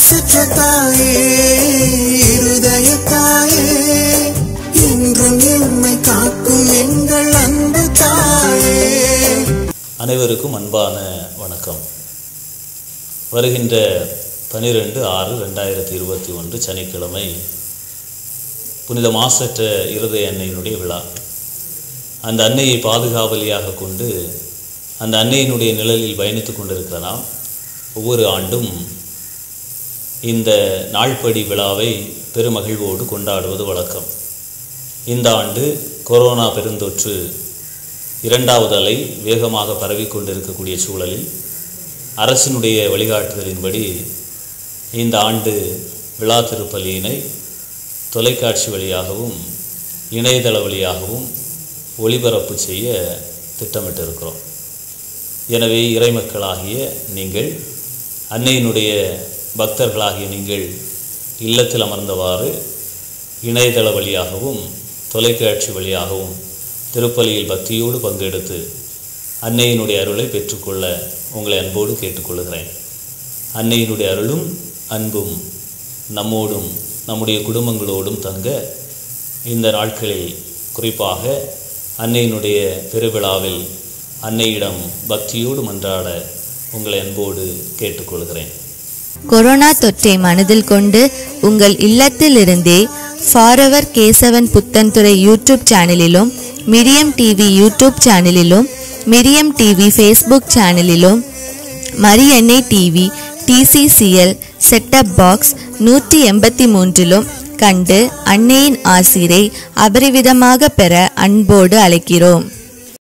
மாசற்ற தாயே இருதய தாயே என்றும் எம்மை காக்கும் எங்கள் அன்பு தாயே அனைவருக்கும் அன்பான வணக்கம் வருகின்ற பனிரெண்டு ஆறு ரெண்டாயிரத்தி இருபத்தி ஒன்று சனிக்கிழமை புனித மாசற்ற இருதய அன்னையினுடைய விழா அந்த அன்னையை பாதுகாவலியாக கொண்டு அந்த அன்னையினுடைய நிழலில் பயணித்துக் கொண்டிருக்கிற நாம் ஒவ்வொரு ஆண்டும் இந்த நாள்படி விழாவை பெருமகிழ்வோடு கொண்டாடுவது வழக்கம் இந்த ஆண்டு கொரோனா பெருந்தொற்று இரண்டாவது அலை வேகமாக பரவிக் கொண்டிருக்கக்கூடிய சூழலில் அரசினுடைய வழிகாட்டுதலின்படி இந்த ஆண்டு விழா திருப்பலியினை தொலைக்காட்சி வழியாகவும் இணையதள வழியாகவும் ஒளிபரப்பு செய்ய திட்டமிட்டிருக்கிறோம் எனவே இறைமக்களாகிய நீங்கள் அன்னையினுடைய பக்தர்களாகிய நீங்கள் இல்லத்தில் அமர்ந்தவாறு இணையதள வழியாகவும் தொலைக்காட்சி வழியாகவும் திருப்பலியில் பக்தியோடு பங்கெடுத்து அன்னையினுடைய அருளை பெற்றுக்கொள்ள உங்களை அன்போடு கேட்டுக்கொள்கிறேன் அன்னையினுடைய அருளும் அன்பும் நம்மோடும் நம்முடைய குடும்பங்களோடும் தங்க இந்த நாட்களில் குறிப்பாக அன்னையினுடைய பெருவிழாவில் அன்னையிடம் பக்தியோடு மன்றாட உங்களை அன்போடு கேட்டுக்கொள்கிறேன் கொரோனா தொற்றை மனதில் கொண்டு உங்கள் இல்லத்திலிருந்தே ஃபாரவர் கேசவன் புத்தன்துறை யூடியூப் சேனலிலும் மிரியம் டிவி யூடியூப் சேனலிலும் மிரியம் டிவி ஃபேஸ்புக் சேனலிலும் மரியன்னை டிவி டிசிசிஎல் செட்டப் பாக்ஸ் நூற்றி எண்பத்தி மூன்றிலும் கண்டு அன்னையின் ஆசிரை அபரிவிதமாக பெற அன்போடு அழைக்கிறோம்